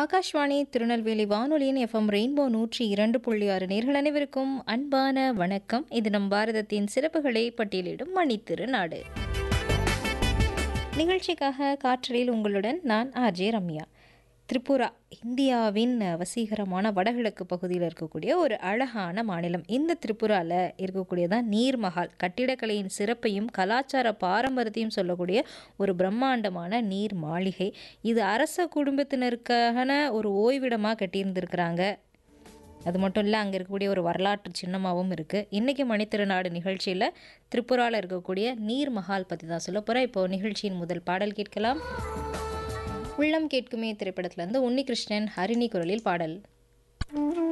ஆகாஷ்வாணி திருநெல்வேலி வானொலியின் FM rainbow நூற்றி இரண்டு புள்ளி ஆறு நேர்கள் அனைவருக்கும் அன்பான வணக்கம் இது நம் பாரதத்தின் சிறப்புகளை பட்டியலிடும் மணித்திருநாடு நிகழ்ச்சிக்காக காற்றலில் உங்களுடன் நான் ஆர்ஜே ரம்யா திரிபுரா இந்தியாவின் வசீகரமான வடகிழக்கு பகுதியில் இருக்கக்கூடிய ஒரு அழகான மாநிலம் இந்த திரிபுராவில் இருக்கக்கூடியதான் நீர்மஹால் கட்டிடக்கலையின் சிறப்பையும் கலாச்சார பாரம்பரியத்தையும் சொல்லக்கூடிய ஒரு பிரம்மாண்டமான நீர் மாளிகை இது அரச குடும்பத்தினருக்கான ஒரு ஓய்விடமாக கட்டியிருந்திருக்கிறாங்க அது மட்டும் இல்லை அங்கே இருக்கக்கூடிய ஒரு வரலாற்று சின்னமாகவும் இருக்குது இன்றைக்கி மணித்திருநாடு நிகழ்ச்சியில் திரிபுராவில் இருக்கக்கூடிய நீர் மஹால் பற்றி தான் சொல்ல போகிறேன் இப்போ நிகழ்ச்சியின் முதல் பாடல் கேட்கலாம் உள்ளம் கேட்குமே திரைப்படத்திலேருந்து உன்னிகிருஷ்ணன் ஹரிணி குரலில் பாடல்